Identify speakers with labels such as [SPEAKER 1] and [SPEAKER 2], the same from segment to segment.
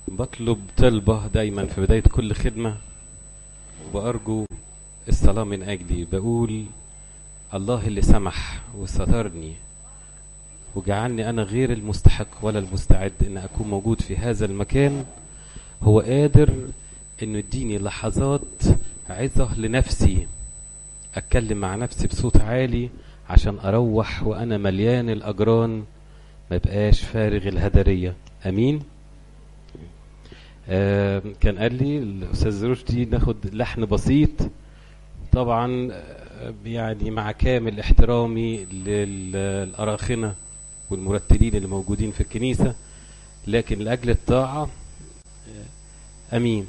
[SPEAKER 1] بطلب طلبة دايما في بداية كل خدمة وأرجو الصلاة من أجلي بقول الله اللي سمح وسترني وجعلني أنا غير المستحق ولا المستعد أن أكون موجود في هذا المكان هو قادر أنه يديني لحظات عظة لنفسي أتكلم مع نفسي بصوت عالي عشان أروح وأنا مليان الأجران ما بقاش فارغ الهدرية أمين آه كان قال لي الأستاذ رشدي ناخد لحن بسيط طبعا آه، يعني مع كامل احترامي للأراخنة والمرتلين اللي موجودين في الكنيسة لكن لأجل الطاعة آه، أمين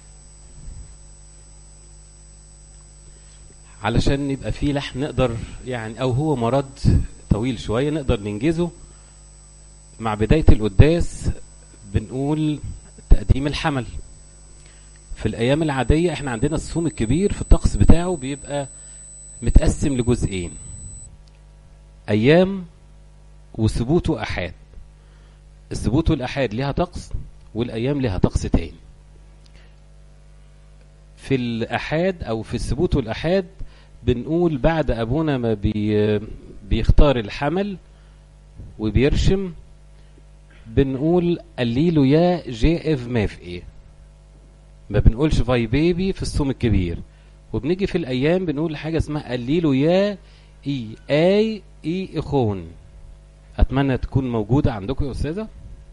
[SPEAKER 1] علشان يبقى فيه لحن نقدر يعني أو هو مرض طويل شوية نقدر ننجزه مع بداية القداس بنقول تقديم الحمل في الأيام العادية احنا عندنا الصوم الكبير في الطقس بتاعه بيبقى متقسم لجزئين أيام وثبوت وأحاد الثبوت والأحاد ليها طقس والأيام ليها طقس تاني في الأحاد أو في الثبوت والأحاد بنقول بعد أبونا ما بي بيختار الحمل وبيرشم بنقول قليله يا جي اف ماف ايه ما بنقولش فاي بيبي في الصوم الكبير وبنيجي في الايام بنقول حاجه اسمها قليله يا اي اي اي اخون اتمنى تكون موجوده عندكم يا استاذه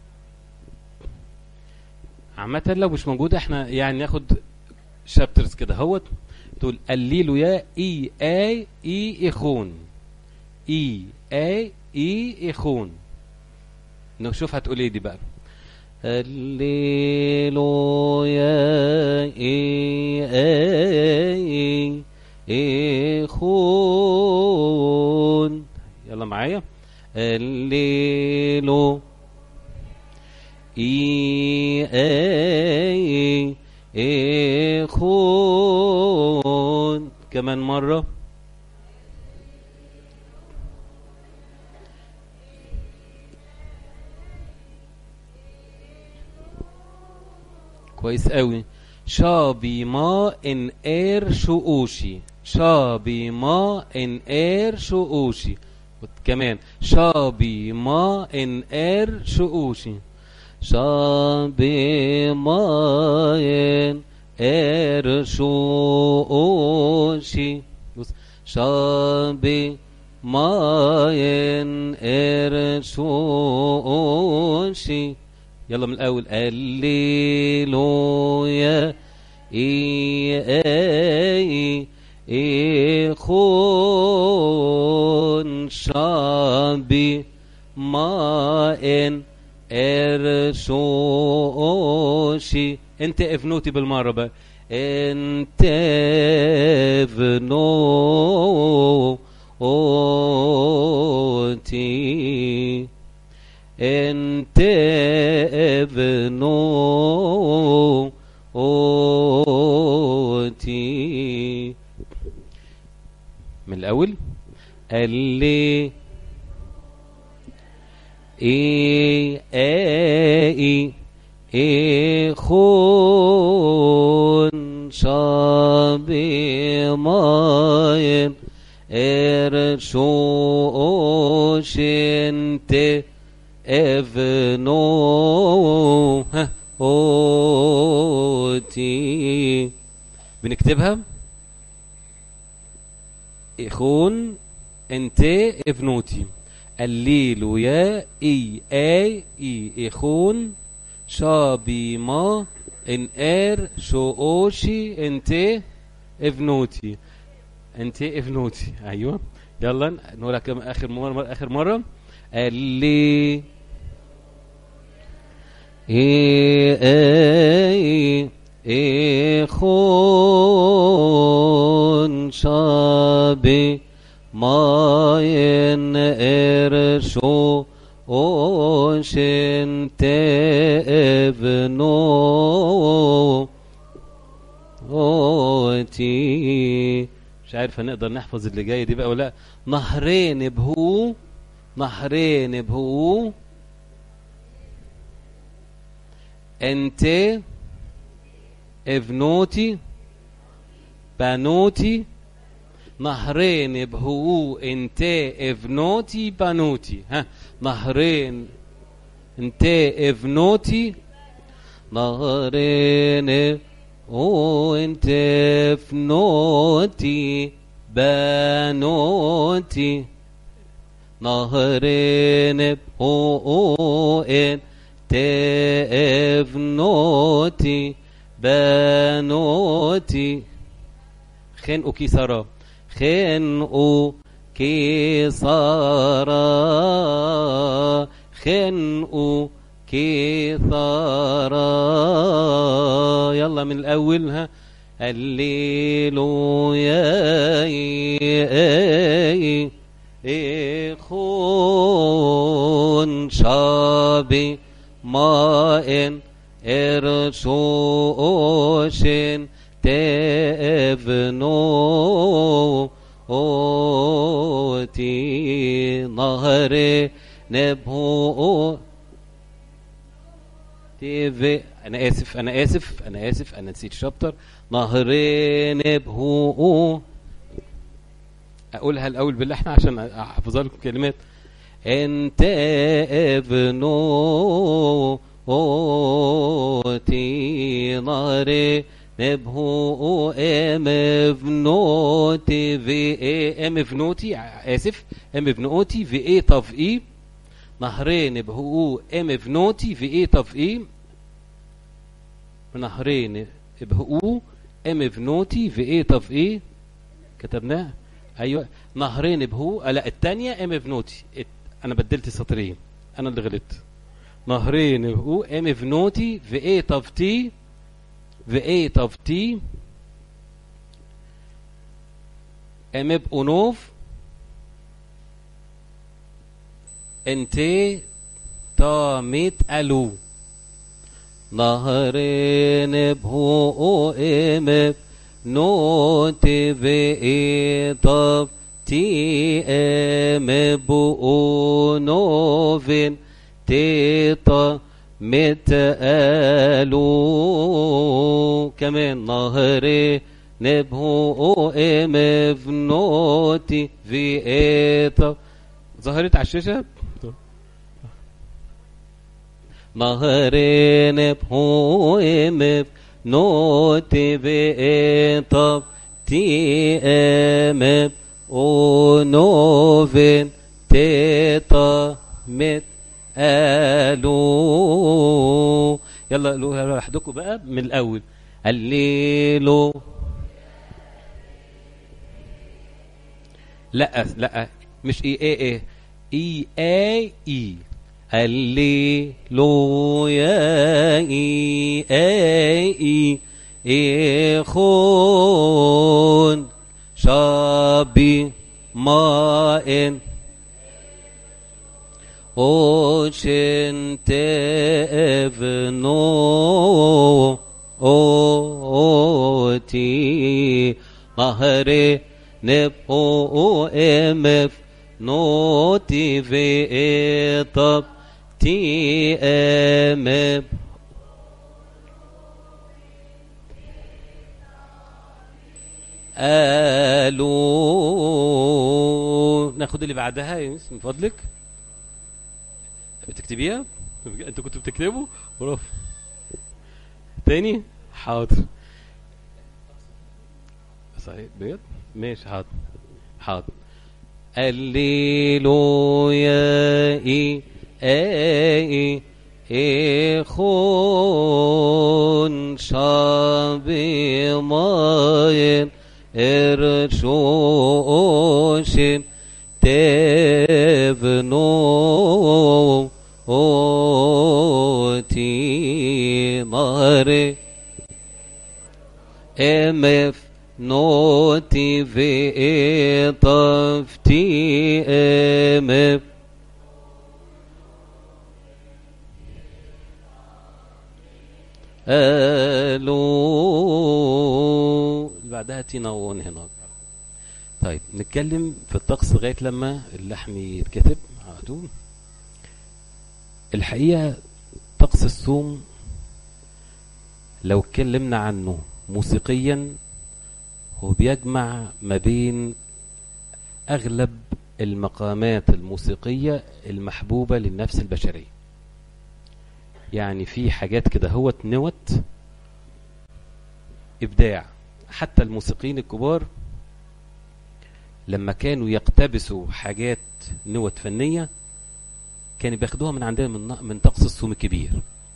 [SPEAKER 1] عامة لو مش موجودة احنا يعني ناخد شابترز كده اهوت تقول قليله يا اي اي اي اخون اي اي اي اخون نشوف هتقول ايه دي بقى هللويا اي اي اي خون يلا معايا هللو اي اي اي خون كمان مره كويس قوي شابي ما ان اير شؤوشي شابي ما ان اير شؤوشي كمان شابي ما ان اير شؤوشي شابي ما ان اير شؤوشي بص شابي ما ان اير شؤوشي يلا من الاول هللويا اي اي اي خون شابي ما ان ارشوشي انت افنوتي بالمره بقى انت افنو اوتي انت ابنو اوتي من الاول قال لي اي اي اي خون شابي ماين ارشوش انت افنو ها اوتي بنكتبها اخون انت افنوتي الليل يا اي اي اي اخون شابي ما ان ار شوشي انت افنوتي انت افنوتي ايوه يلا نقولها كم اخر مره اخر مره اللي اي اي اي خون شابي ما ين ارشو اوشن تبنو اوتي مش عارف هنقدر نحفظ اللي جاي دي بقى ولا نهرين بهو نهرين بهو انت ابنوتي بنوتي نهرين بهو انت ابنوتي بنوتي ها نهرين انت ابنوتي نهرين وانت ابنوتي بنوتي نهرين بهو انت ابنوتي بنوتي خنقوا كيسارا خنقوا كيسارا خنقوا كيسارا يلا من الأول ها الليلويا إخون شابي ماء إرشوشن تبنو أوتي نهر نبهو تيفي أنا آسف أنا آسف أنا آسف أنا نسيت شابتر نهر نبهو أقولها الأول باللحن عشان أحفظ لكم كلمات أنت ابنو أوتي نهر نبهو ام ابنوتي في اي ام ابنوتي اسف ام ابنوتي في اي طف اي نهرين بهو ام ابنوتي في اي طف اي نهرين بهو ام ابنوتي في اي طف اي كتبناه ايوه نهرين بهو لا الثانيه ام ابنوتي انا بدلت سطرين انا اللي غلطت نهرين بهو ام ابنوتي في اي طف تي the 8 of t امب اونوف انت تا ميت الو نهرين بهو امب نوتي في ايت of تي امب اونوفين تيتا متقالو كمان نهر نبهو ام فنوتي في ايتا ظهرت على الشاشة نهر نبهو ام نوتي في ايتا تي ام او نوفين تيتا مت قالوا يلا قولوها لوحدكم بقى من الاول الليل لا لا مش اي اي اي اي اي اي الليلو يا اي اي اي خون شابي ماء Ocean evno oti mahre nepo emef noti ve etap ti emep قالوا ناخد اللي بعدها يا يونس من فضلك بتكتبيها انتوا كنتوا بتكتبوا برافو تاني حاضر صحيح بجد ماشي حاضر حاضر الليلويا اي اي إخون شابي ماين إرشوشين تبنو أوتي ماري امف نوتي في طفتي امف الو بعدها تنون هناك طيب نتكلم في الطقس لغايه لما اللحم يتكتب عادون الحقيقه طقس الصوم لو اتكلمنا عنه موسيقيا هو بيجمع ما بين اغلب المقامات الموسيقية المحبوبة للنفس البشرية يعني في حاجات كده هو نوت ابداع حتى الموسيقيين الكبار لما كانوا يقتبسوا حاجات نوت فنية كانوا بياخدوها من عندنا من من طقس الصوم الكبير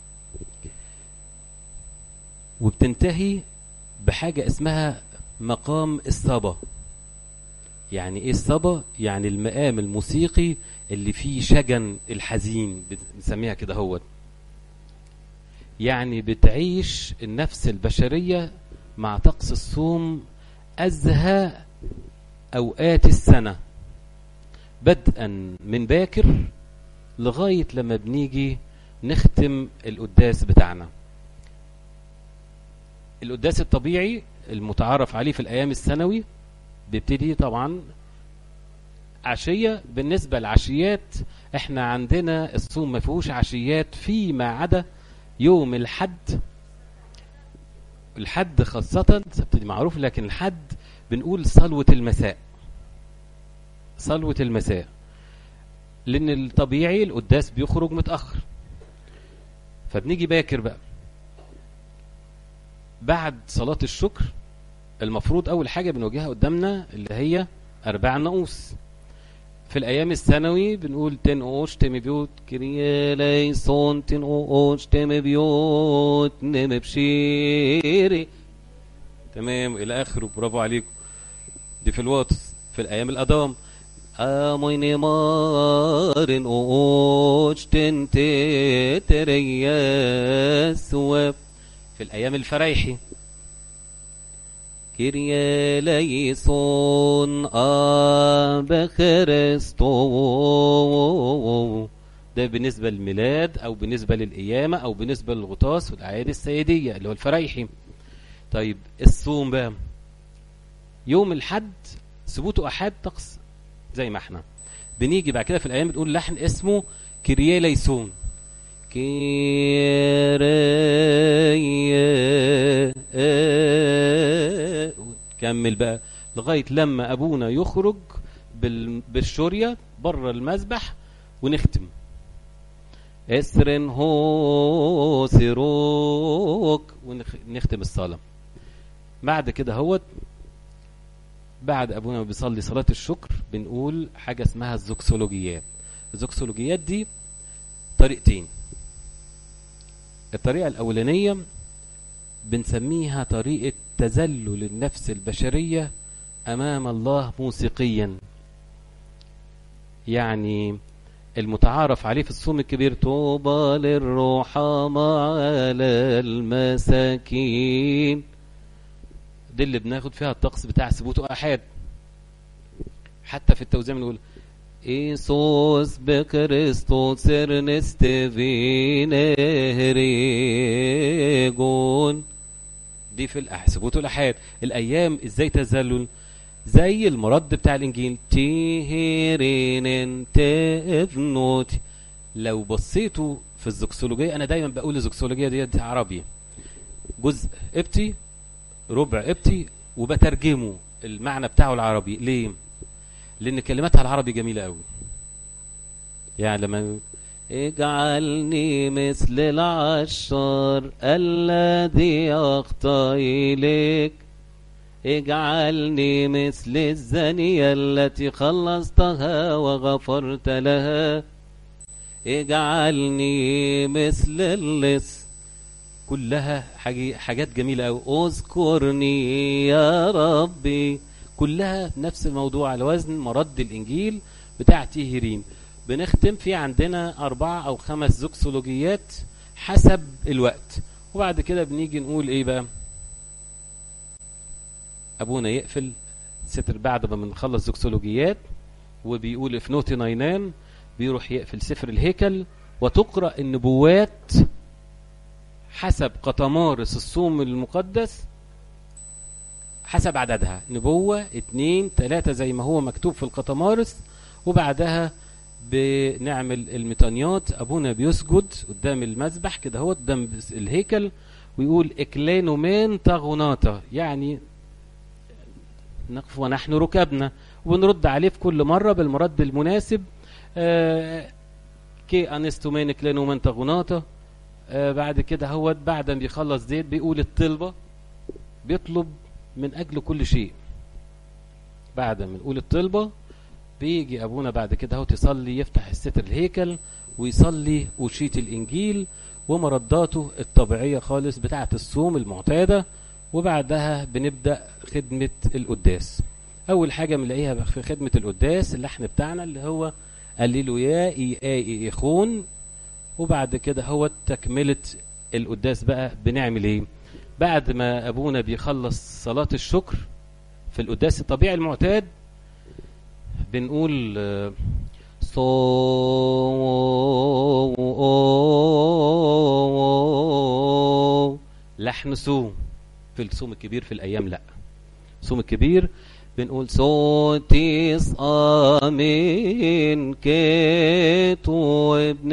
[SPEAKER 1] وبتنتهي بحاجة اسمها مقام الصبا يعني ايه الصبا يعني المقام الموسيقي اللي فيه شجن الحزين بنسميها كده هو يعني بتعيش النفس البشرية مع طقس الصوم أزهى أوقات السنة بدءا من باكر لغاية لما بنيجي نختم القداس بتاعنا القداس الطبيعي المتعارف عليه في الأيام السنوي بيبتدي طبعا عشية بالنسبة للعشيات احنا عندنا الصوم ما فيهوش عشيات فيما عدا يوم الحد الحد خاصة بتبتدي معروف لكن الحد بنقول صلوة المساء صلوة المساء لأن الطبيعي القداس بيخرج متأخر فبنيجي باكر بقى بعد صلاة الشكر المفروض أول حاجة بنواجهها قدامنا اللي هي أرباع النقوس في الأيام الثانوي بنقول تن أوش تم بيوت كريالي صون تن أوش تم بيوت نم بشيري تمام إلى آخره برافو عليكم دي في الواتس في الأيام الأدام آمين مارن أوش تن تترياس في الأيام الفرايحي كيريا ليسون آب خريستو ده بالنسبة للميلاد أو بالنسبة للقيامة أو بالنسبة للغطاس والأعياد السيدية اللي هو الفرايحي طيب الصوم بقى يوم الحد ثبوته أحد طقس زي ما احنا بنيجي بعد كده في الأيام بنقول لحن اسمه كيريا ليسون كيريا كمل بقى لغاية لما أبونا يخرج بالشورية بره المذبح ونختم اسرن هو سيروك ونختم الصلاة بعد كده هوت بعد أبونا ما بيصلي صلاة الشكر بنقول حاجة اسمها الزوكسولوجيات الزوكسولوجيات دي طريقتين الطريقة الأولانية بنسميها طريقة تذلل النفس البشرية أمام الله موسيقيا يعني المتعارف عليه في الصوم الكبير طوبى للرحماء على المساكين دي اللي بناخد فيها الطقس بتاع ثبوت أحد حتى في التوزيع بنقول إيسوس بكريستوس ارنست فينهريجون دي في ثبوت الأحاد الأيام إزاي تذلل زي المرد بتاع الإنجيل تيهرين تفنوت لو بصيتوا في الزوكسولوجية أنا دايما بقول الزوكسولوجية دي عربي جزء ابتي ربع ابتي وبترجمه المعنى بتاعه العربي ليه لان كلماتها العربي جميله قوي يعني لما اجعلني مثل العشار الذي اخطا اليك اجعلني مثل الزانية التي خلصتها وغفرت لها اجعلني مثل اللص كلها حاجات جميلة أوي اذكرني يا ربي كلها نفس الموضوع على وزن مرد الإنجيل بتاع تيهرين بنختم في عندنا أربعة أو خمس زوكسولوجيات حسب الوقت وبعد كده بنيجي نقول إيه بقى أبونا يقفل ستر بعد ما بنخلص زوكسولوجيات وبيقول في نوتي ناينان بيروح يقفل سفر الهيكل وتقرأ النبوات حسب قطمارس الصوم المقدس حسب عددها نبوة اتنين تلاتة زي ما هو مكتوب في القطمارس وبعدها بنعمل الميطانيات ابونا بيسجد قدام المذبح كده هو قدام الهيكل ويقول اكلينومين تغوناتا يعني نقف ونحن ركبنا ونرد عليه في كل مرة بالمرد المناسب آه كي انستومين اكلينومين تغوناتا آه بعد كده هو بعد ما بيخلص ديت بيقول الطلبة بيطلب من أجل كل شيء بعد ما نقول الطلبة بيجي أبونا بعد كده هو تصلي يفتح الستر الهيكل ويصلي وشيت الإنجيل ومرداته الطبيعية خالص بتاعة الصوم المعتادة وبعدها بنبدأ خدمة القداس أول حاجة بنلاقيها في خدمة القداس اللحن بتاعنا اللي هو الليلويا إي آي إيخون وبعد كده هو تكملة القداس بقى بنعمل إيه بعد ما أبونا بيخلص صلاة الشكر في القداس الطبيعي المعتاد بنقول صو لحن صوم في الصوم الكبير في الأيام لا الصوم الكبير بنقول صوتيس آمين كيتو ابن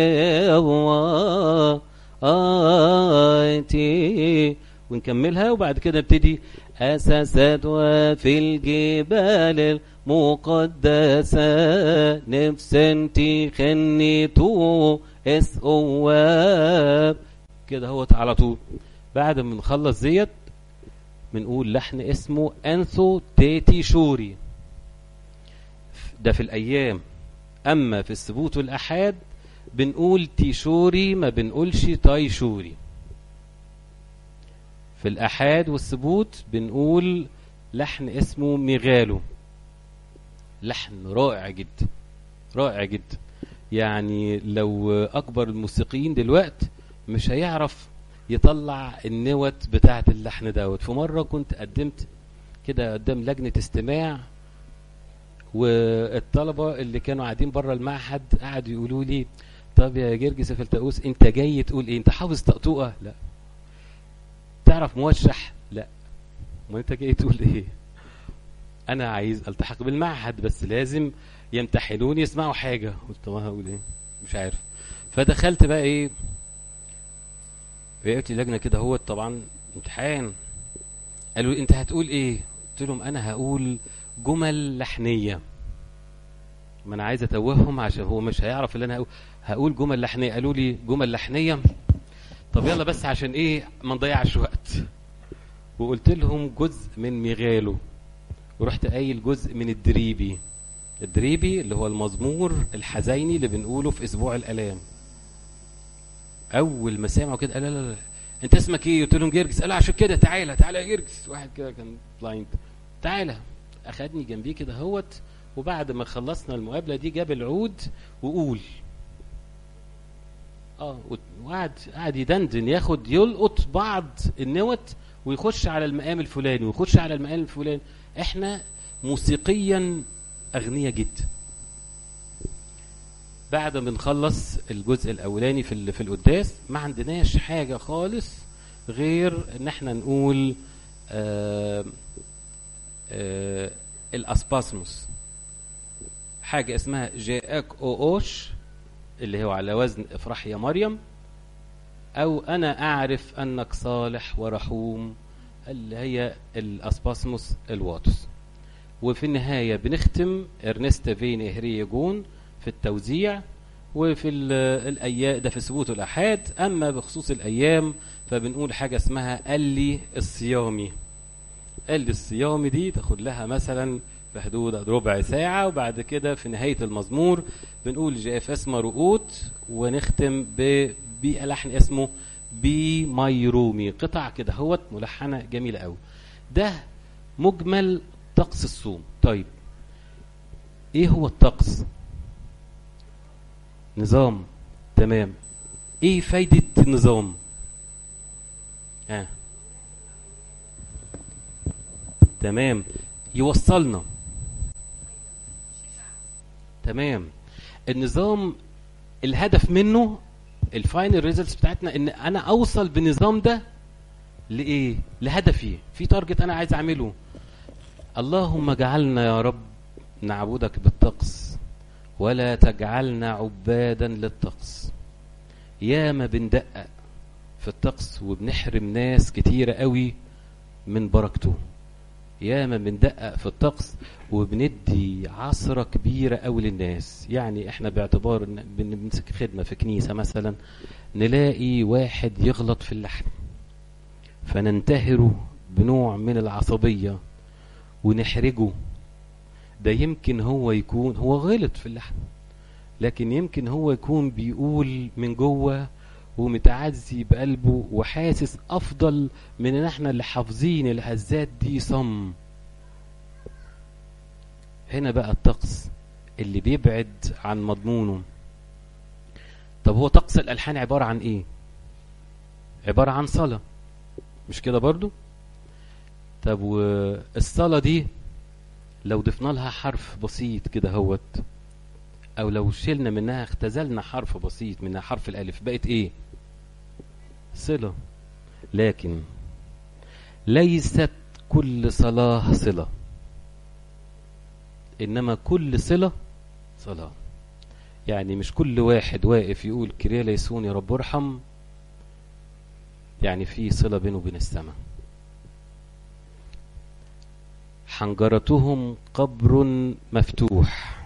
[SPEAKER 1] آتي ونكملها وبعد كده نبتدي أسست وفي الجبال المقدسة نفس انتي خنيتو اس اواب كده هو على طول بعد ما نخلص ديت بنقول لحن اسمه انثو تيتي شوري ده في الايام اما في السبوت والاحاد بنقول تيشوري ما بنقولش تايشوري في الأحاد والثبوت بنقول لحن اسمه ميغالو لحن رائع جدا رائع جدا يعني لو أكبر الموسيقيين دلوقت مش هيعرف يطلع النوت بتاعة اللحن دوت في مرة كنت قدمت كده قدام لجنة استماع والطلبة اللي كانوا قاعدين بره المعهد قعدوا يقولوا لي طب يا جرجس فلتقوس انت جاي تقول ايه انت حافظ طقطوقة لا تعرف موشح لا ما انت جاي تقول ايه انا عايز التحق بالمعهد بس لازم يمتحنوني يسمعوا حاجة قلت ما هقول ايه مش عارف فدخلت بقى ايه وقفت لجنة كده هو طبعا امتحان قالوا انت هتقول ايه قلت لهم انا هقول جمل لحنية ما انا عايز اتوههم عشان هو مش هيعرف اللي انا هقول هقول جمل لحنية قالوا لي جمل لحنية طب يلا بس عشان ايه ما نضيعش وقت وقلت لهم جزء من ميغالو ورحت قايل جزء من الدريبي الدريبي اللي هو المزمور الحزيني اللي بنقوله في اسبوع الالام اول ما سمعوا كده قال لا لا لا انت اسمك ايه قلت لهم جرجس قال عشان كده تعالى تعالى يا جرجس واحد كده كان بلايند تعالى اخدني جنبيه كده هوت وبعد ما خلصنا المقابله دي جاب العود وقول اه وقعد قعد يدندن ياخد يلقط بعض النوت ويخش على المقام الفلاني ويخش على المقام الفلاني احنا موسيقيا اغنياء جدا بعد ما نخلص الجزء الاولاني في في القداس ما عندناش حاجه خالص غير ان احنا نقول آآ آآ الاسباسموس حاجه اسمها جاءك اوش اللي هو على وزن افرح يا مريم او انا اعرف انك صالح ورحوم اللي هي الاسباسموس الواتس وفي النهاية بنختم ارنستا فين هريجون في التوزيع وفي الايام ده في ثبوت الاحاد اما بخصوص الايام فبنقول حاجة اسمها اللي الصيامي اللي الصيامي دي تاخد لها مثلا في حدود ربع ساعة وبعد كده في نهاية المزمور بنقول جاف اسمه رؤوت ونختم بلحن اسمه بي مايرومي قطع كده هوت ملحنة جميلة قوي ده مجمل طقس الصوم طيب ايه هو الطقس نظام تمام ايه فايدة النظام اه تمام يوصلنا تمام النظام الهدف منه الفاينل ريزلتس بتاعتنا ان انا اوصل بالنظام ده لايه لهدفي في تارجت انا عايز اعمله اللهم اجعلنا يا رب نعبدك بالطقس ولا تجعلنا عبادا للطقس ياما بندقق في الطقس وبنحرم ناس كتيرة قوي من بركته ياما بندقق في الطقس وبندي عصرة كبيرة قوي للناس يعني احنا باعتبار ان بنمسك خدمة في كنيسة مثلا نلاقي واحد يغلط في اللحن فننتهره بنوع من العصبية ونحرجه ده يمكن هو يكون هو غلط في اللحن لكن يمكن هو يكون بيقول من جوه ومتعزي بقلبه وحاسس افضل من ان احنا اللي حافظين الهزات دي صم هنا بقى الطقس اللي بيبعد عن مضمونه طب هو طقس الالحان عباره عن ايه عباره عن صلاه مش كده برضو طب والصلاه دي لو ضفنا لها حرف بسيط كده هوت او لو شلنا منها اختزلنا حرف بسيط منها حرف الالف بقت ايه صله لكن ليست كل صلاه صله انما كل صله صلاه يعني مش كل واحد واقف يقول كريا ليسون يا رب ارحم يعني في صله بينه وبين السماء حنجرتهم قبر مفتوح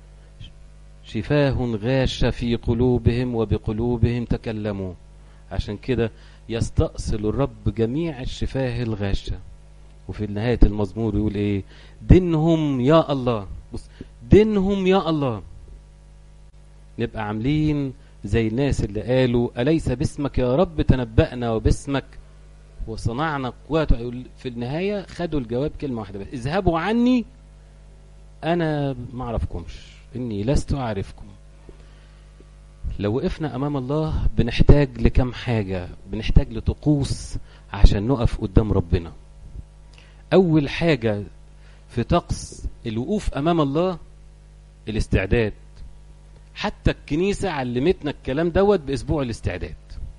[SPEAKER 1] شفاه غاش في قلوبهم وبقلوبهم تكلموا عشان كده يستأصل الرب جميع الشفاه الغاشة وفي نهاية المزمور يقول ايه دينهم يا الله بص دينهم يا الله نبقى عاملين زي الناس اللي قالوا أليس باسمك يا رب تنبأنا وباسمك وصنعنا قوات في النهاية خدوا الجواب كلمة واحدة بس اذهبوا عني أنا ما أعرفكمش إني لست أعرفكم لو وقفنا أمام الله بنحتاج لكم حاجة بنحتاج لطقوس عشان نقف قدام ربنا أول حاجة في طقس الوقوف أمام الله الاستعداد حتى الكنيسة علمتنا الكلام دوت بأسبوع الاستعداد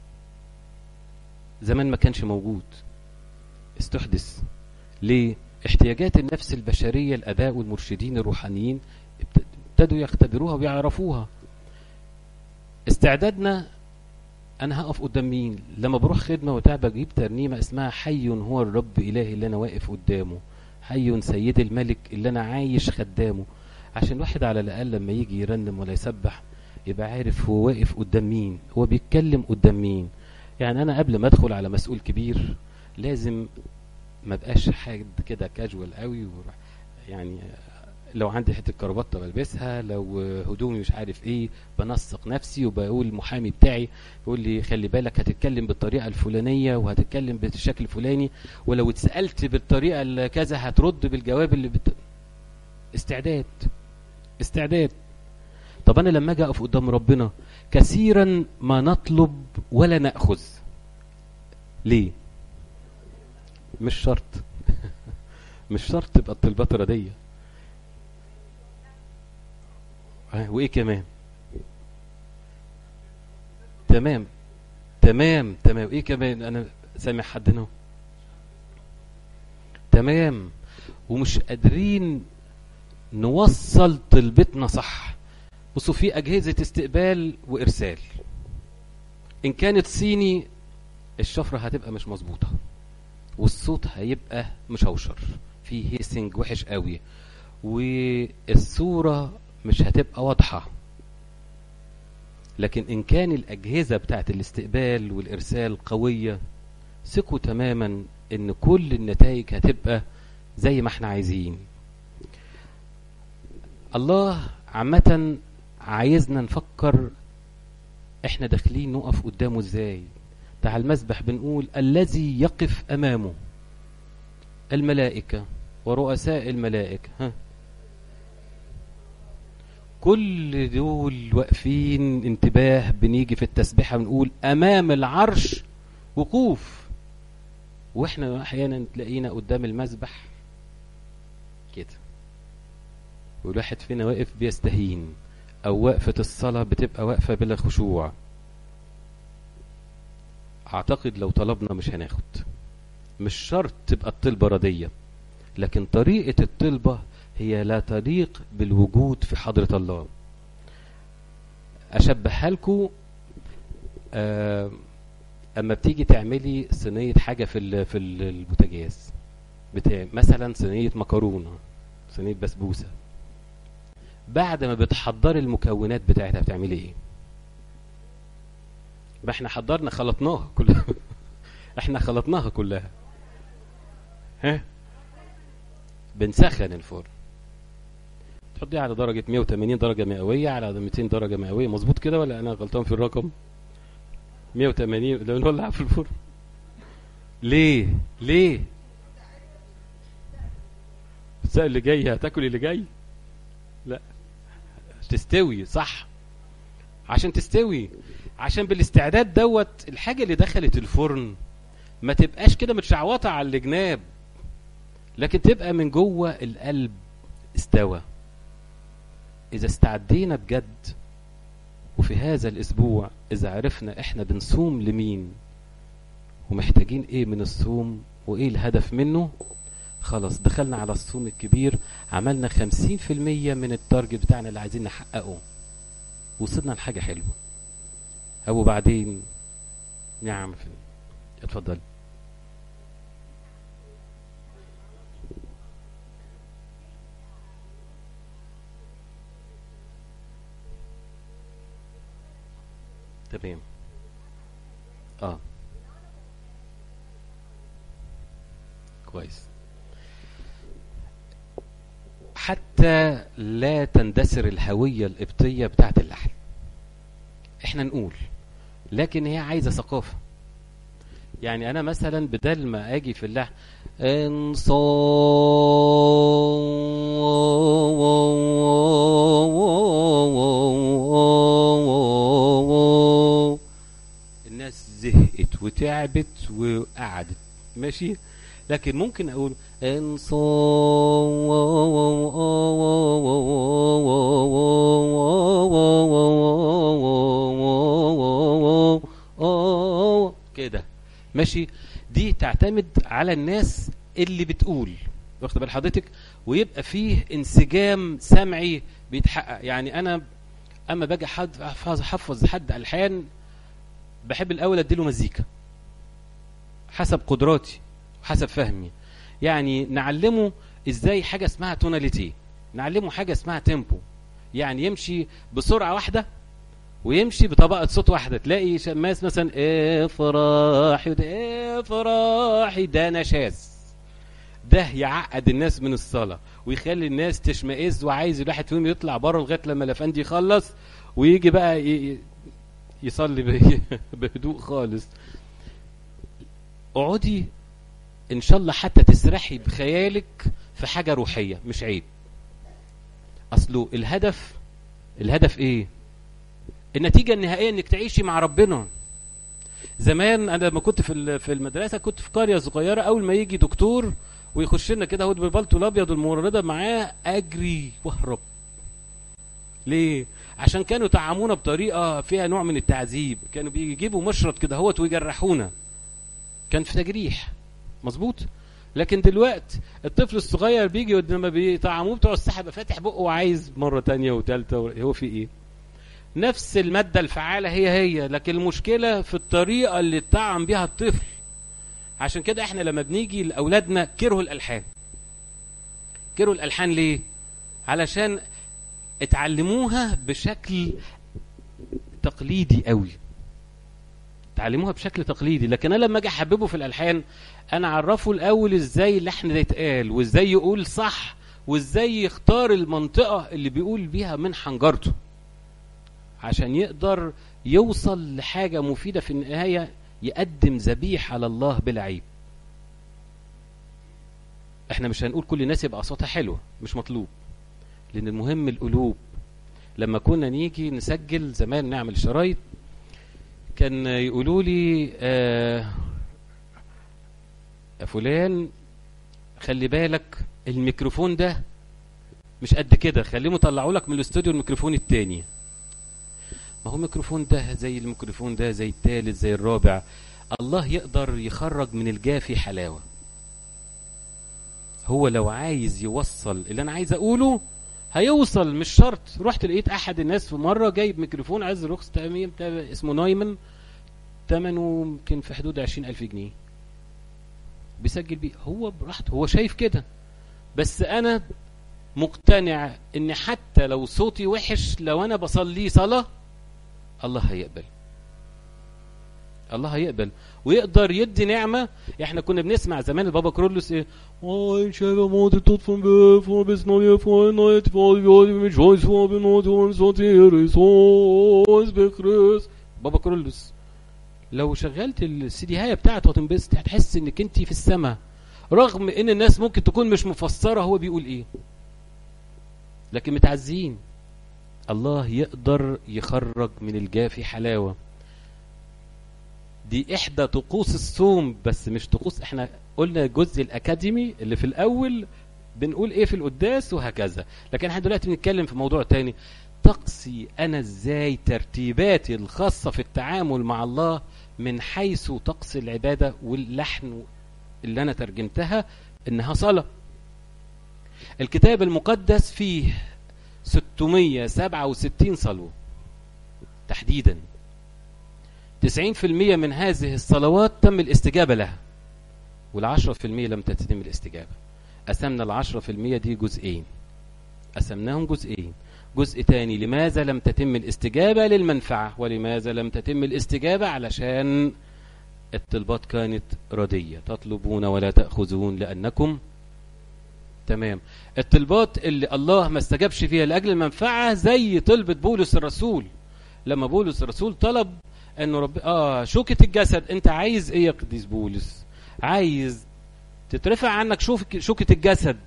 [SPEAKER 1] زمان ما كانش موجود استحدث ليه احتياجات النفس البشرية الأباء والمرشدين الروحانيين ابتدوا يختبروها ويعرفوها استعدادنا أنا هقف قدام مين لما بروح خدمة وتعب أجيب ترنيمة اسمها حي هو الرب إلهي اللي أنا واقف قدامه حي سيد الملك اللي أنا عايش خدامه عشان واحد على الأقل لما يجي يرنم ولا يسبح يبقى عارف هو واقف قدام مين هو بيتكلم قدام مين يعني انا قبل ما ادخل على مسؤول كبير لازم ما بقاش حد كده كاجوال قوي وروح يعني لو عندي حته كرافته بلبسها لو هدومي مش عارف ايه بنسق نفسي وبقول المحامي بتاعي بيقول لي خلي بالك هتتكلم بالطريقه الفلانيه وهتتكلم بالشكل الفلاني ولو اتسالت بالطريقه كذا هترد بالجواب اللي بت... استعداد استعداد طب انا لما اجي اقف قدام ربنا كثيرا ما نطلب ولا ناخذ ليه مش شرط مش شرط تبقى الطلبات رديه وايه كمان تمام تمام تمام ايه كمان انا سامع حد هنا تمام ومش قادرين نوصل طلبتنا صح بصوا في أجهزة استقبال وإرسال إن كانت صيني الشفرة هتبقى مش مظبوطة والصوت هيبقى مشوشر في هيسنج وحش قوي والصورة مش هتبقى واضحة لكن إن كان الأجهزة بتاعت الاستقبال والإرسال قوية ثقوا تماما إن كل النتائج هتبقى زي ما احنا عايزين الله عامة عايزنا نفكر احنا داخلين نقف قدامه ازاي تعال المسبح بنقول الذي يقف امامه الملائكة ورؤساء الملائكة ها كل دول واقفين انتباه بنيجي في التسبيحة بنقول امام العرش وقوف واحنا احيانا تلاقينا قدام المسبح كده والواحد فينا واقف بيستهين او وقفة الصلاة بتبقى واقفة بلا خشوع اعتقد لو طلبنا مش هناخد مش شرط تبقى الطلبة ردية لكن طريقة الطلبة هي لا تليق بالوجود في حضرة الله أشبهها لكم آه اما بتيجي تعملي صينيه حاجه في ال- في ال- البوتاجاز بتاع مثلا صينيه مكرونه صينيه بسبوسه بعد ما بتحضري المكونات بتاعتها بتعملي ايه ما احنا حضرنا خلطناها كلها احنا خلطناها كلها ها بنسخن الفرن تحطيها على درجة 180 درجة مئوية على 200 درجة مئوية مظبوط كده ولا أنا غلطان في الرقم 180 ده نولع في الفرن ليه ليه السائل اللي جاي هتاكل اللي جاي لا تستوي صح عشان تستوي عشان بالاستعداد دوت الحاجة اللي دخلت الفرن ما تبقاش كده متشعوطة على الجناب لكن تبقى من جوه القلب استوى إذا استعدينا بجد وفي هذا الأسبوع إذا عرفنا إحنا بنصوم لمين ومحتاجين إيه من الصوم وإيه الهدف منه خلاص دخلنا على الصوم الكبير عملنا خمسين في المية من التارجت بتاعنا اللي عايزين نحققه وصلنا لحاجة حلوة أو بعدين نعم في اتفضل تمام اه كويس حتى لا تندثر الهوية القبطية بتاعت اللحن احنا نقول لكن هي عايزة ثقافة يعني انا مثلا بدل ما اجي في اللحن انصار الناس زهقت وتعبت وقعدت ماشي لكن ممكن اقول انصار كده ماشي دي تعتمد على الناس اللي بتقول واخد بال حضرتك ويبقى فيه انسجام سمعي بيتحقق يعني انا اما باجي حد احفظ احفظ حد الحان بحب الاول اديله مزيكا حسب قدراتي وحسب فهمي يعني نعلمه ازاي حاجه اسمها توناليتي نعلمه حاجه اسمها تيمبو يعني يمشي بسرعه واحده ويمشي بطبقه صوت واحده تلاقي شماس مثلا افراحي وده افراحي ده نشاز ده يعقد الناس من الصلاه ويخلي الناس تشمئز وعايز الواحد فيهم يطلع بره لغايه لما الافندي يخلص ويجي بقى ي- يصلي به- بهدوء خالص اقعدي ان شاء الله حتى تسرحي بخيالك في حاجه روحيه مش عيب اصله الهدف الهدف ايه النتيجه النهائيه انك تعيشي مع ربنا زمان انا لما كنت في ال- في المدرسه كنت في قريه صغيره اول ما يجي دكتور ويخش لنا كده هو بالبلطو الابيض والممرضه معاه اجري واهرب ليه عشان كانوا طعمونا بطريقه فيها نوع من التعذيب كانوا بيجيبوا مشرط كده هوت ويجرحونا كان في تجريح مظبوط لكن دلوقتي الطفل الصغير بيجي لما بيطعموه بتوع الصحه يبقى فاتح بقه وعايز مره تانية وثالثه هو في ايه نفس الماده الفعاله هي هي لكن المشكله في الطريقه اللي اتطعم بيها الطفل عشان كده احنا لما بنيجي لاولادنا كرهوا الالحان كرهوا الالحان ليه علشان اتعلموها بشكل تقليدي قوي تعلموها بشكل تقليدي لكن انا لما اجي احببه في الالحان انا اعرفه الاول ازاي اللحن ده يتقال وازاي يقول صح وازاي يختار المنطقه اللي بيقول بيها من حنجرته عشان يقدر يوصل لحاجه مفيده في النهايه يقدم ذبيح على الله بلا عيب احنا مش هنقول كل الناس يبقى اصواتها حلوه مش مطلوب لان المهم القلوب لما كنا نيجي نسجل زمان نعمل شرايط كان يقولوا لي آه يا فلان خلي بالك الميكروفون ده مش قد كده خليهم يطلعوا لك من الاستوديو الميكروفون التاني ما هو الميكروفون ده زي الميكروفون ده زي التالت زي الرابع الله يقدر يخرج من الجافي حلاوة هو لو عايز يوصل اللي انا عايز اقوله هيوصل مش شرط رحت لقيت احد الناس في مره جايب ميكروفون عايز رخص تمام اسمه نايمن ثمنه يمكن في حدود عشرين ألف جنيه بيسجل بيه هو براحته هو شايف كده بس أنا مقتنع إن حتى لو صوتي وحش لو أنا بصلي صلاة الله هيقبل الله هيقبل ويقدر يدي نعمة احنا كنا بنسمع زمان البابا كرولوس ايه Oj, kära måte tot från bö, får besnåja från och ett vad vi har med sjön så vi nåt och så till så بخرس بابا كرولوس لو شغلت السي دي هاي بتاعته هتنبسط هتحس انك انت في السماء رغم ان الناس ممكن تكون مش مفسره هو بيقول ايه لكن متعزين الله يقدر يخرج من الجافي حلاوه دي احدى طقوس الصوم بس مش طقوس احنا قلنا الجزء الاكاديمي اللي في الاول بنقول ايه في القداس وهكذا لكن احنا دلوقتي بنتكلم في موضوع تاني طقسي انا ازاي ترتيباتي الخاصه في التعامل مع الله من حيث طقس العباده واللحن اللي انا ترجمتها انها صلاه الكتاب المقدس فيه 667 صلوه تحديدا 90% من هذه الصلوات تم الاستجابة لها والعشرة في المية لم تتم الاستجابة قسمنا العشرة في المية دي جزئين قسمناهم جزئين جزء تاني لماذا لم تتم الاستجابة للمنفعة ولماذا لم تتم الاستجابة علشان الطلبات كانت ردية تطلبون ولا تأخذون لأنكم تمام الطلبات اللي الله ما استجابش فيها لأجل المنفعة زي طلبة بولس الرسول لما بولس الرسول طلب انه رب اه شوكة الجسد انت عايز ايه يا قديس بولس عايز تترفع عنك شوك شوكة الجسد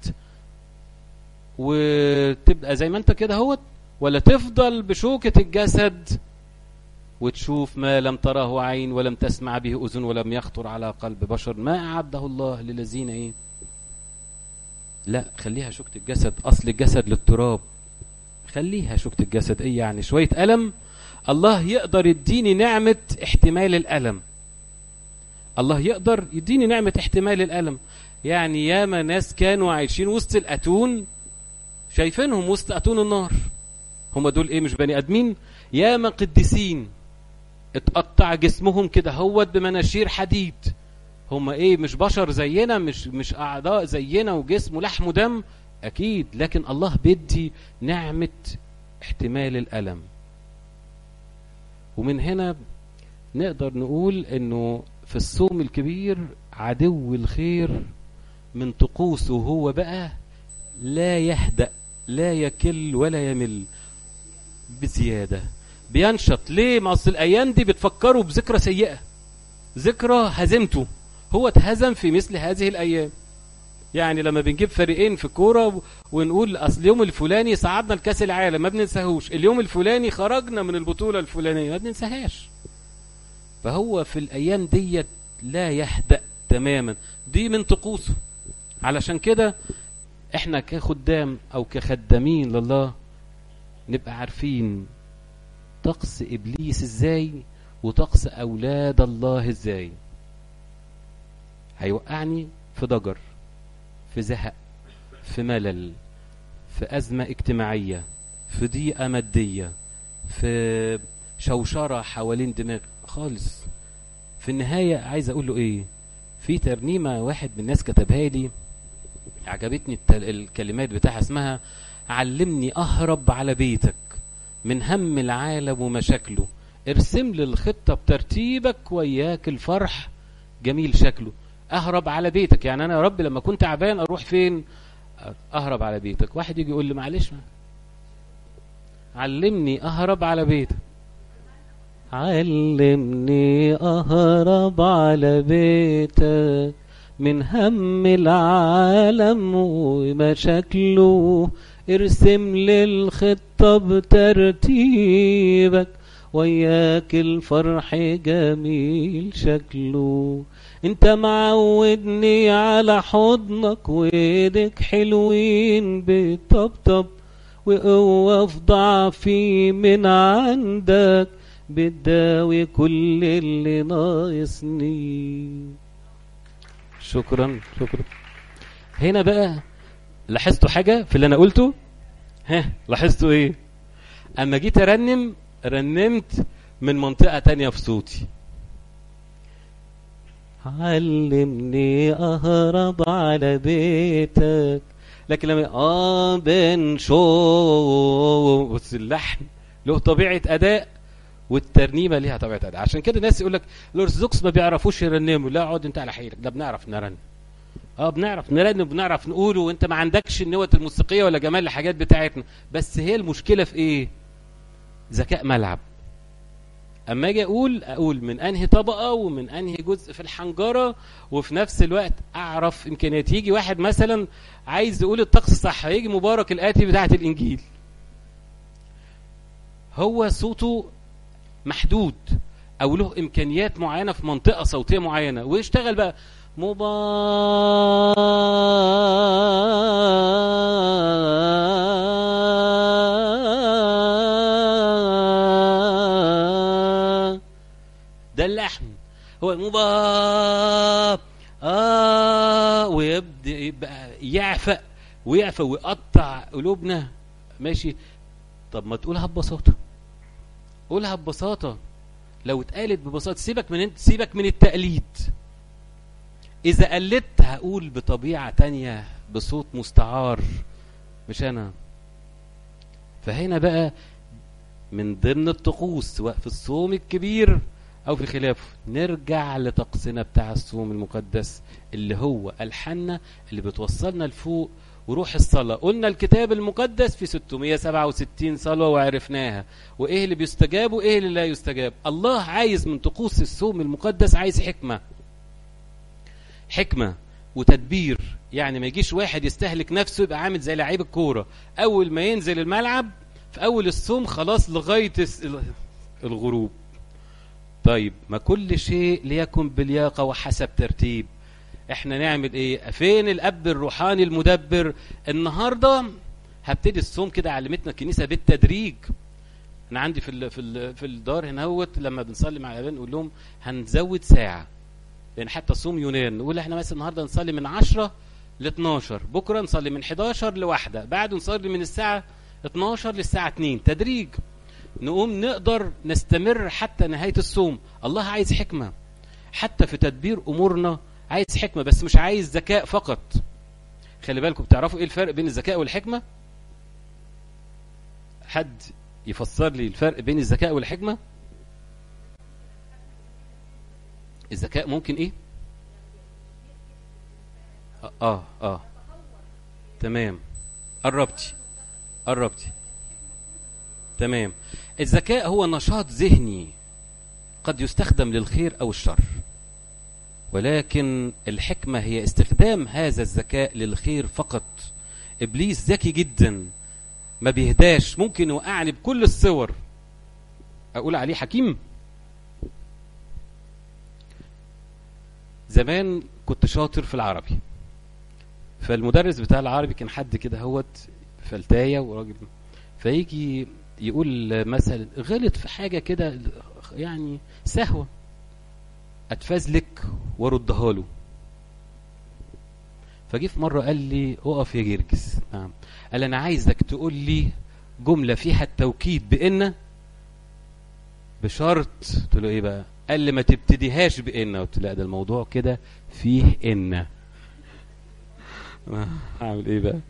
[SPEAKER 1] وتبقى زي ما انت كده اهوت ولا تفضل بشوكة الجسد وتشوف ما لم تراه عين ولم تسمع به اذن ولم يخطر على قلب بشر ما اعده الله للذين ايه لا خليها شوكة الجسد اصل الجسد للتراب خليها شوكة الجسد ايه يعني شوية ألم الله يقدر يديني نعمة احتمال الألم الله يقدر يديني نعمة احتمال الألم يعني ياما ناس كانوا عايشين وسط الأتون شايفينهم وسط أتون النار هم دول ايه مش بني ادمين ياما قديسين اتقطع جسمهم كده هوت بمناشير حديد هم ايه مش بشر زينا مش مش اعضاء زينا وجسم ولحم ودم اكيد لكن الله بيدي نعمة احتمال الالم ومن هنا نقدر نقول انه في الصوم الكبير عدو الخير من طقوسه هو بقى لا يهدأ لا يكل ولا يمل بزيادة بينشط ليه ما اصل الايام دي بتفكروا بذكرى سيئة ذكرى هزمته هو اتهزم في مثل هذه الايام يعني لما بنجيب فريقين في كورة ونقول اصل اليوم الفلاني صعدنا لكاس العالم ما بننساهوش اليوم الفلاني خرجنا من البطولة الفلانية ما بننساهاش فهو في الايام ديت لا يهدأ تماما دي من طقوسه علشان كده احنا كخدام او كخدامين لله نبقى عارفين طقس ابليس ازاي وطقس اولاد الله ازاي هيوقعني في ضجر في زهق في ملل في ازمه اجتماعيه في ضيقه ماديه في شوشره حوالين دماغ خالص في النهايه عايز اقول له ايه في ترنيمه واحد من الناس كتبها لي عجبتني الكلمات بتاعها اسمها علمني اهرب على بيتك من هم العالم ومشاكله ارسم لي الخطه بترتيبك وياك الفرح جميل شكله اهرب على بيتك يعني انا يا رب لما كنت تعبان اروح فين اهرب على بيتك واحد يجي يقول لي معلش ما. علمني اهرب على بيتك علمني اهرب على بيتك من هم العالم ومشاكله ارسم لي الخطة بترتيبك وياك الفرح جميل شكله انت معودني على حضنك وايدك حلوين بطبطب وقوة في ضعفي من عندك بتداوي كل اللي ناقصني شكرا شكرا هنا بقى لاحظتوا حاجة في اللي أنا قلته ها لاحظتوا إيه أما جيت أرنم رنمت من منطقة تانية في صوتي علمني اهرب على بيتك لكن لما اه بن شو بص اللحن له طبيعه اداء والترنيمه ليها طبيعه اداء عشان كده الناس يقول لك الارثوذكس ما بيعرفوش يرنموا لا اقعد انت على حيلك ده بنعرف نرنم اه بنعرف نرنم بنعرف نقوله وانت ما عندكش النوة الموسيقيه ولا جمال الحاجات بتاعتنا بس هي المشكله في ايه ذكاء ملعب اما اجي اقول اقول من انهي طبقه ومن انهي جزء في الحنجره وفي نفس الوقت اعرف امكانيات يجي واحد مثلا عايز يقول الطقس صح هيجي مبارك الاتي بتاعه الانجيل هو صوته محدود او له امكانيات معينه في منطقه صوتيه معينه ويشتغل بقى مبا ده اللحن هو مبا آه ويبدأ يبقى يعفق ويعفق ويقطع قلوبنا ماشي طب ما تقولها ببساطة قولها ببساطة لو اتقالت ببساطة سيبك من انت سيبك من التقليد إذا قلدت هقول بطبيعة تانية بصوت مستعار مش أنا فهنا بقى من ضمن الطقوس سواء في الصوم الكبير أو في خلافه نرجع لطقسنا بتاع الصوم المقدس اللي هو الحنة اللي بتوصلنا لفوق وروح الصلاة قلنا الكتاب المقدس في 667 صلاة وعرفناها وإيه اللي بيستجاب وإيه اللي لا يستجاب الله عايز من طقوس الصوم المقدس عايز حكمة حكمة وتدبير يعني ما يجيش واحد يستهلك نفسه يبقى عامل زي لعيب الكورة أول ما ينزل الملعب في أول الصوم خلاص لغاية الغروب طيب ما كل شيء ليكن بلياقة وحسب ترتيب احنا نعمل ايه فين الاب الروحاني المدبر النهارده هبتدي الصوم كده علمتنا الكنيسه بالتدريج انا عندي في ال في ال في الدار هنا هوت لما بنصلي مع الابان نقول لهم هنزود ساعه لان حتى صوم يونان نقول احنا مثلا النهارده نصلي من 10 ل 12 بكره نصلي من 11 لواحدة بعده نصلي من الساعه 12 للساعه 2 تدريج نقوم نقدر نستمر حتى نهايه الصوم الله عايز حكمه حتى في تدبير امورنا عايز حكمه بس مش عايز ذكاء فقط خلي بالكم بتعرفوا ايه الفرق بين الذكاء والحكمه حد يفسر لي الفرق بين الذكاء والحكمه الذكاء ممكن ايه اه اه, آه. تمام قربتي قربتي تمام الذكاء هو نشاط ذهني قد يستخدم للخير او الشر ولكن الحكمة هي استخدام هذا الذكاء للخير فقط إبليس ذكي جدا ما بيهداش ممكن يوقعني بكل الصور أقول عليه حكيم زمان كنت شاطر في العربي فالمدرس بتاع العربي كان حد كده هوت فلتاية وراجل فيجي يقول مثلا غلط في حاجة كده يعني سهوة اتفزلك واردها له فجه في مره قال لي اقف يا جرجس نعم قال انا عايزك تقول لي جمله فيها التوكيد بان بشرط قلت له ايه بقى قال لي ما تبتديهاش بان قلت له لا ده الموضوع كده فيه ان هعمل ايه بقى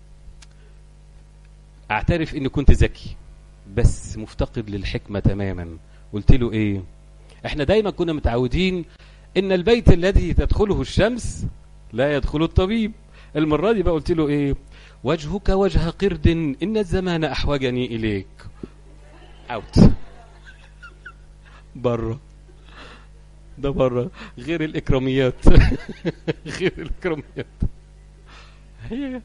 [SPEAKER 1] اعترف اني كنت ذكي بس مفتقد للحكمه تماما قلت له ايه احنا دايما كنا متعودين ان البيت الذي تدخله الشمس لا يدخل الطبيب المرة دي بقى قلت له ايه وجهك وجه قرد ان الزمان احوجني اليك اوت بره ده بره غير الاكراميات غير الاكراميات هي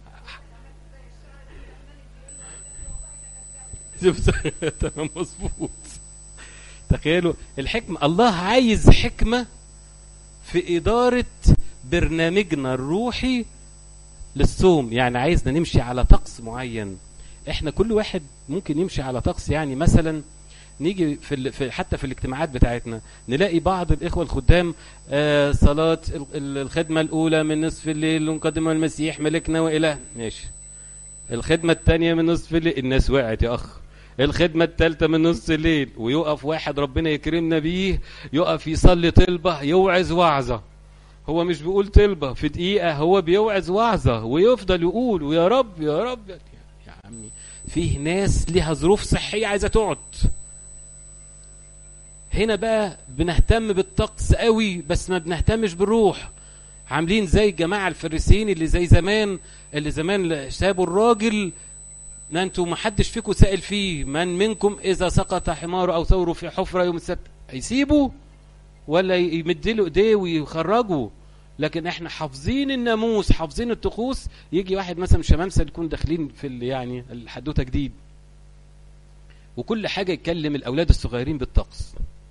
[SPEAKER 1] تمام مظبوط تخيلوا الحكمة الله عايز حكمة في إدارة برنامجنا الروحي للصوم يعني عايزنا نمشي على طقس معين احنا كل واحد ممكن يمشي على طقس يعني مثلا نيجي في, ال... في حتى في الاجتماعات بتاعتنا نلاقي بعض الاخوه الخدام آه صلاه الخدمه الاولى من نصف الليل ونقدم المسيح ملكنا واله ماشي الخدمه الثانيه من نصف الليل الناس وقعت يا اخ الخدمة الثالثة من نص الليل ويقف واحد ربنا يكرمنا بيه يقف يصلي طلبة يوعظ وعظة هو مش بيقول طلبة في دقيقة هو بيوعظ وعظة ويفضل يقول ويا رب يا رب يا عمي فيه ناس ليها ظروف صحية عايزة تقعد هنا بقى بنهتم بالطقس قوي بس ما بنهتمش بالروح عاملين زي الجماعة الفريسيين اللي زي زمان اللي زمان سابوا الراجل ما انتوا ما حدش فيكم سائل فيه من منكم اذا سقط حماره او ثوره في حفرة يوم السبت هيسيبه ولا يمد له ايديه ويخرجه لكن احنا حافظين الناموس حافظين الطقوس يجي واحد مثلا شمامسه يكون داخلين في يعني الحدوته جديد وكل حاجه يكلم الاولاد الصغيرين بالطقس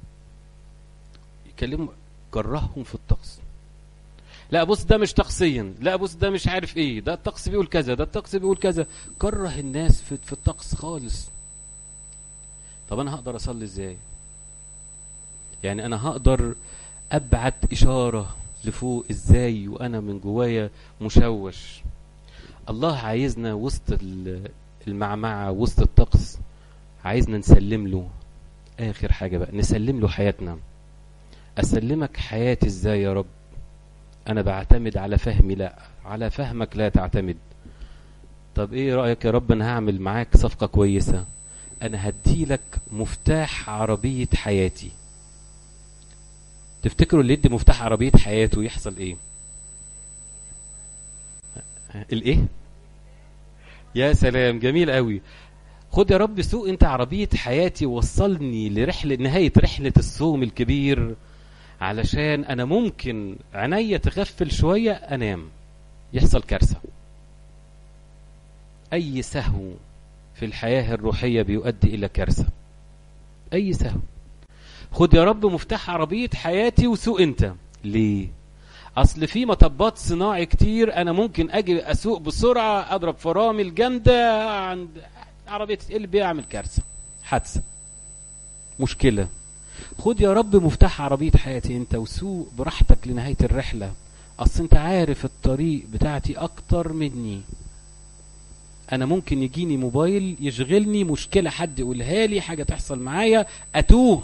[SPEAKER 1] يكلموا كرههم في الطقس لا بص ده مش طقسيا لا بص ده مش عارف ايه ده الطقس بيقول كذا ده الطقس بيقول كذا كره الناس في, في الطقس خالص طب انا هقدر اصلي ازاي يعني انا هقدر ابعت اشاره لفوق ازاي وانا من جوايا مشوش الله عايزنا وسط المعمعه وسط الطقس عايزنا نسلم له اخر حاجه بقى نسلم له حياتنا اسلمك حياتي ازاي يا رب انا بعتمد على فهمي لا على فهمك لا تعتمد طب ايه رايك يا رب انا هعمل معاك صفقه كويسه انا هديلك مفتاح عربيه حياتي تفتكروا اللي يدي مفتاح عربيه حياته يحصل ايه الايه يا سلام جميل قوي خد يا رب سوق انت عربيه حياتي وصلني لرحله نهايه رحله الصوم الكبير علشان انا ممكن عينيا تغفل شويه انام يحصل كارثه اي سهو في الحياه الروحيه بيؤدي الى كارثه اي سهو خد يا رب مفتاح عربيه حياتي وسوق انت ليه اصل في مطبات صناعي كتير انا ممكن اجي اسوق بسرعه اضرب فرامل جامده عند عربيه تتقلب اعمل كارثه حادثه مشكله خد يا رب مفتاح عربية حياتي انت وسوق براحتك لنهاية الرحلة اصل انت عارف الطريق بتاعتي اكتر مني انا ممكن يجيني موبايل يشغلني مشكلة حد يقولها لي حاجة تحصل معايا اتوه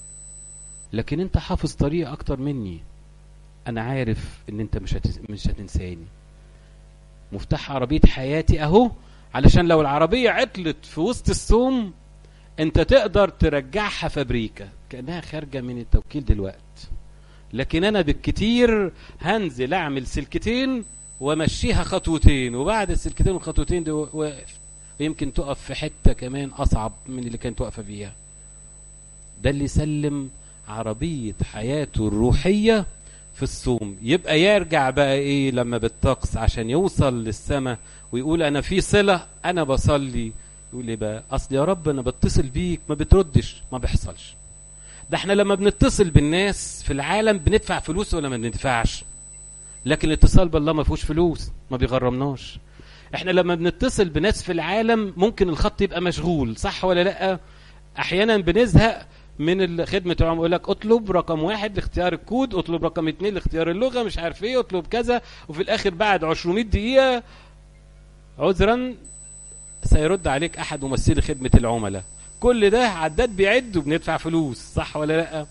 [SPEAKER 1] لكن انت حافظ طريق اكتر مني انا عارف ان انت مش هتس... مش هتنساني مفتاح عربية حياتي اهو علشان لو العربية عطلت في وسط الصوم انت تقدر ترجعها فابريكا كانها خارجه من التوكيل دلوقتي لكن انا بالكتير هنزل اعمل سلكتين وامشيها خطوتين وبعد السلكتين والخطوتين دي وقف ويمكن تقف في حته كمان اصعب من اللي كانت واقفه فيها ده اللي سلم عربيه حياته الروحيه في الصوم يبقى يرجع بقى ايه لما بالطقس عشان يوصل للسماء ويقول انا في صله انا بصلي يقول ايه بقى اصل يا رب انا بتصل بيك ما بتردش ما بيحصلش ده احنا لما بنتصل بالناس في العالم بندفع فلوس ولا ما بندفعش لكن الاتصال بالله ما فيهوش فلوس ما بيغرمناش احنا لما بنتصل بناس في العالم ممكن الخط يبقى مشغول صح ولا لا احيانا بنزهق من خدمة العملاء يقول لك اطلب رقم واحد لاختيار الكود اطلب رقم اتنين لاختيار اللغة مش عارف ايه اطلب كذا وفي الاخر بعد 200 دقيقة عذرا سيرد عليك احد ممثلي خدمة العملاء كل ده عداد بيعد وبندفع فلوس صح ولا لا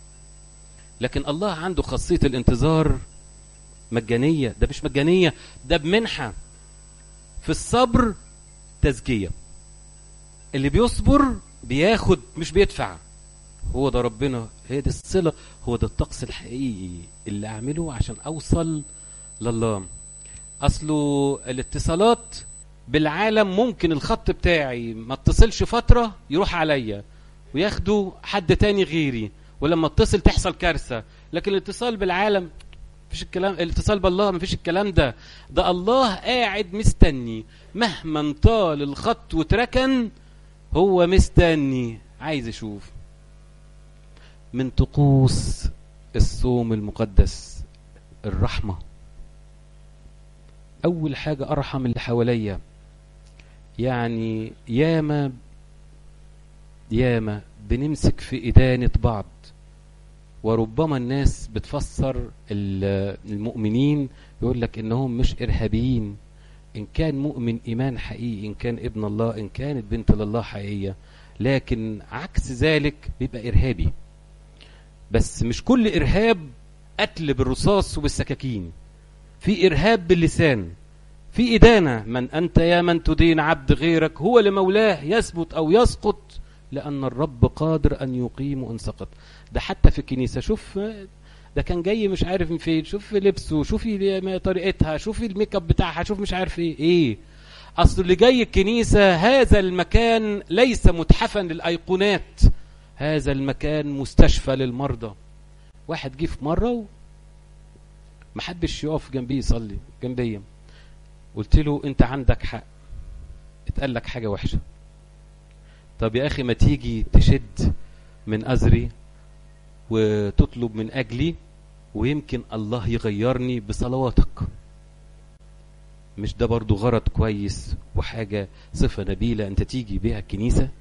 [SPEAKER 1] لكن الله عنده خاصية الانتظار مجانية ده مش مجانية ده بمنحة في الصبر تزكية اللي بيصبر بياخد مش بيدفع هو ده ربنا هي دي الصلة هو ده الطقس الحقيقي اللي أعمله عشان أوصل لله أصله الاتصالات بالعالم ممكن الخط بتاعي ما اتصلش فترة يروح عليا وياخدوا حد تاني غيري ولما اتصل تحصل كارثة لكن الاتصال بالعالم مفيش الكلام الاتصال بالله مفيش الكلام ده ده الله قاعد مستني مهما طال الخط واتركن هو مستني عايز يشوف من طقوس الصوم المقدس الرحمة أول حاجة أرحم اللي حواليا يعني ياما ياما بنمسك في إدانة بعض وربما الناس بتفسر المؤمنين يقول لك إنهم مش إرهابيين إن كان مؤمن إيمان حقيقي إن كان ابن الله إن كانت بنت لله حقيقية لكن عكس ذلك بيبقى إرهابي بس مش كل إرهاب قتل بالرصاص وبالسكاكين في إرهاب باللسان في إدانة من أنت يا من تدين عبد غيرك هو لمولاه يثبت أو يسقط لأن الرب قادر أن يقيم وإن سقط ده حتى في الكنيسة شوف ده كان جاي مش عارف من فين شوف لبسه شوفي طريقتها شوفي الميك اب بتاعها شوف مش عارف ايه ايه اصل اللي جاي الكنيسة هذا المكان ليس متحفا للايقونات هذا المكان مستشفى للمرضى واحد جه في مرة و... محدش يقف جنبي يصلي جنبيا قلت له انت عندك حق اتقال لك حاجة وحشة طب يا اخي ما تيجي تشد من ازري وتطلب من اجلي ويمكن الله يغيرني بصلواتك مش ده برضو غرض كويس وحاجة صفة نبيلة انت تيجي بيها الكنيسة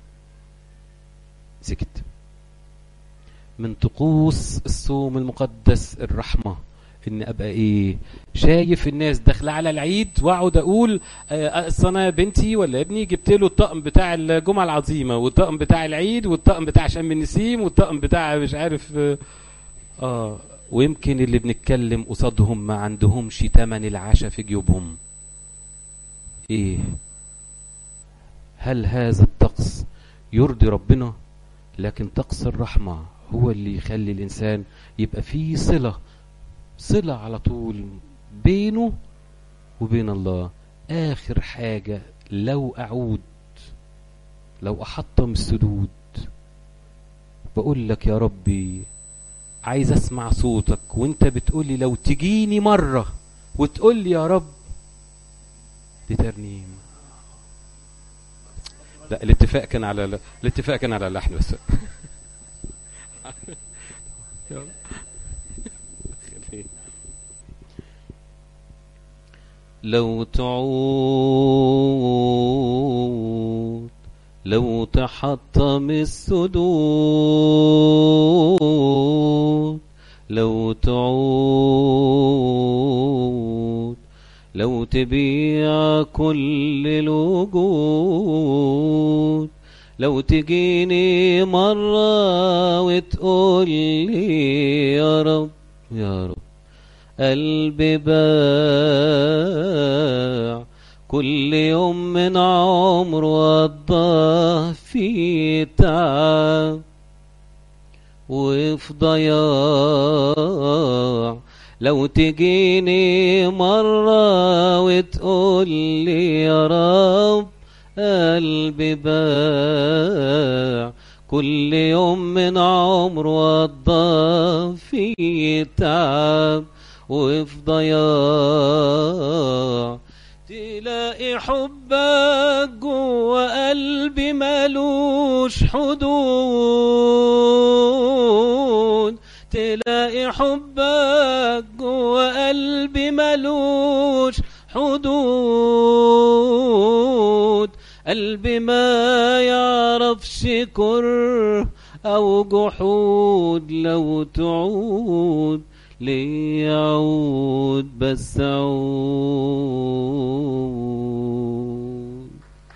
[SPEAKER 1] سكت من طقوس الصوم المقدس الرحمة ان ابقى ايه شايف الناس داخله على العيد واقعد اقول اصل انا بنتي ولا ابني جبت له الطقم بتاع الجمعه العظيمه والطقم بتاع العيد والطقم بتاع شم النسيم والطقم بتاع مش عارف اه ويمكن اللي بنتكلم قصادهم ما عندهمش تمن العشاء في جيوبهم ايه هل هذا الطقس يرضي ربنا لكن طقس الرحمه هو اللي يخلي الانسان يبقى فيه صله صلة على طول بينه وبين الله آخر حاجة لو أعود لو أحطم السدود بقول لك يا ربي عايز أسمع صوتك وانت بتقولي لو تجيني مرة وتقولي يا رب دي ترنيم لا الاتفاق كان على الاتفاق كان على اللحن بس لو تعود لو تحطم السدود لو تعود لو تبيع كل الوجود لو تجيني مرة وتقول لي يا رب يا رب قلبي باع كل يوم من عمر وضاه في تعب وفي ضياع لو تجيني مرة وتقول لي يا رب قلبي باع كل يوم من عمر وضاه في تعب وفي ضياع تلاقي حبك جوا قلبي ملوش حدود تلاقي حبك جوا قلبي ملوش حدود قلبي ما يعرفش كره او جحود لو تعود ليعود بس عود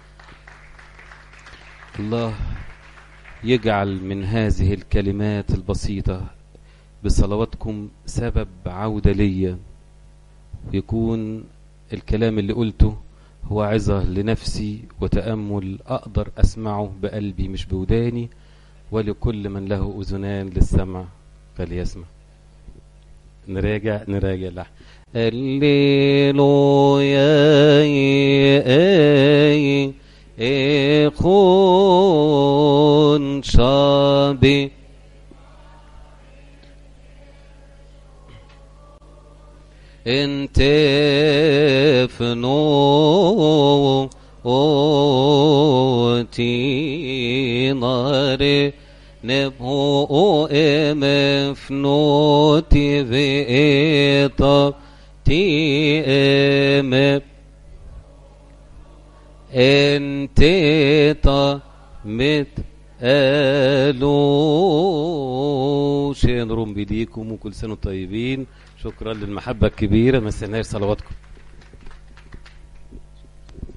[SPEAKER 1] الله يجعل من هذه الكلمات البسيطة بصلواتكم سبب عودة ليا ويكون الكلام اللي قلته هو عظة لنفسي وتأمل أقدر أسمعه بقلبي مش بوداني ولكل من له أذنان للسمع فليسمع نراجع نراجع لحن الليلويا يكون شابي انت فنو اوتي ناري نبهو مفنوتي فيتا تي ام انت تا مت قالوا شين روم بيديكم وكل سنه طيبين شكرا للمحبه الكبيره ما استناش صلواتكم